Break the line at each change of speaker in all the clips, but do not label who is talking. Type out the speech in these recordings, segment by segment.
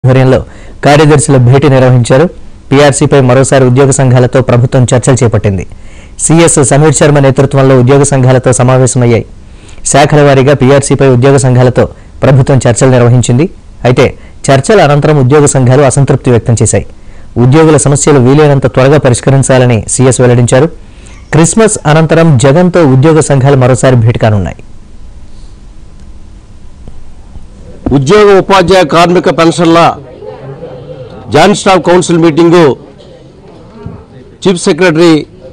ఆధ్వర్యంలో కార్యదర్శుల భేటీ నిర్వహించారు పీఆర్సీపై మరోసారి ఉద్యోగ సంఘాలతో ప్రభుత్వం చర్చలు చేపట్టింది సీఎస్ సమీర్ శర్మ నేతృత్వంలో ఉద్యోగ సంఘాలతో సమావేశమయ్యాయి శాఖల వారీగా పీఆర్సీపై ఉద్యోగ సంఘాలతో ప్రభుత్వం చర్చలు నిర్వహించింది అయితే చర్చల అనంతరం ఉద్యోగ సంఘాలు అసంతృప్తి వ్యక్తం చేశాయి ఉద్యోగుల సమస్యలు వీలైనంత త్వరగా పరిష్కరించాలని సీఎస్ వెల్లడించారు క్రిస్మస్ అనంతరం జగన్తో ఉద్యోగ సంఘాలు మరోసారి భేటీ కానున్నాయి
ఉద్యోగ ఉపాధ్యాయ కార్మిక పెన్షన్ల joint staff council meeting chief secretary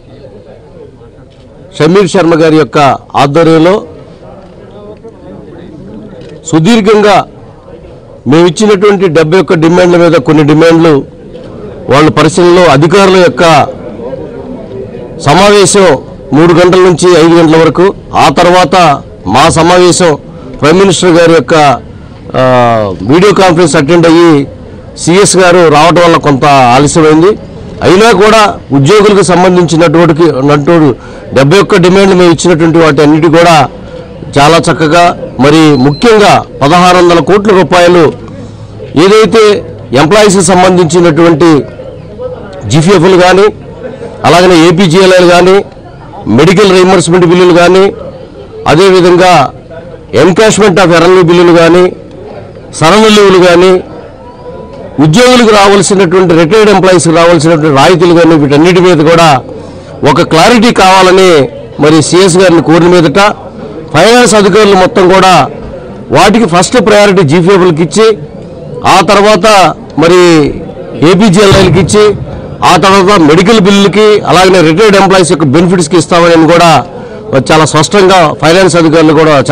Shameer Sharma గారి యొక్క ఆధ్వర్యంలో సుదీర్ఘంగా మేము ఇచ్చినటువంటి డెబ్బై ఒక్క డిమాండ్ల మీద కొన్ని డిమాండ్లు వాళ్ళ పరిశీలనలో అధికారుల యొక్క సమావేశం మూడు గంటల నుంచి ఐదు గంటల వరకు ఆ తర్వాత మా సమావేశం ప్రైమ్ మినిస్టర్ గారి యొక్క ఆ, వీడియో కాన్ఫరెన్స్ అటెండ్ అయ్యి సిఎస్ గారు రావడం వల్ల కొంత ఆలస్యమైంది అయినా కూడా ఉద్యోగులకు సంబంధించినటువంటి నటు డెబ్బై ఒక్క డిమాండ్లు మేము ఇచ్చినటువంటి వాటి అన్నిటి కూడా చాలా చక్కగా మరి ముఖ్యంగా పదహారు వందల కోట్ల రూపాయలు ఏదైతే ఎంప్లాయీస్కి సంబంధించినటువంటి జిఫిఎఫ్లు కానీ అలాగనే ఏపీజీఎల్ఐలు కానీ మెడికల్ రీఎంబర్స్మెంట్ బిల్లులు కానీ అదేవిధంగా ఎన్కాష్మెంట్ ఆఫ్ ఎర్రన్యూ బిల్లులు కానీ సరళ లీవులు కానీ ఉద్యోగులకు రావాల్సినటువంటి రిటైర్డ్ ఎంప్లాయీస్కి రావాల్సినటువంటి రాయితీలు కానీ వీటన్నిటి మీద కూడా ఒక క్లారిటీ కావాలని మరి సిఎస్ గారిని కోరిన మీదట ఫైనాన్స్ అధికారులు మొత్తం కూడా వాటికి ఫస్ట్ ప్రయారిటీ జీపీఎఫ్లకి ఇచ్చి ఆ తర్వాత మరి ఏపీజీఎల్ఐలకి ఇచ్చి ఆ తర్వాత మెడికల్ బిల్లులకి అలాగనే రిటైర్డ్ ఎంప్లాయీస్ యొక్క బెనిఫిట్స్కి ఇస్తామని కూడా చాలా స్పష్టంగా ఫైనాన్స్ అధికారులు కూడా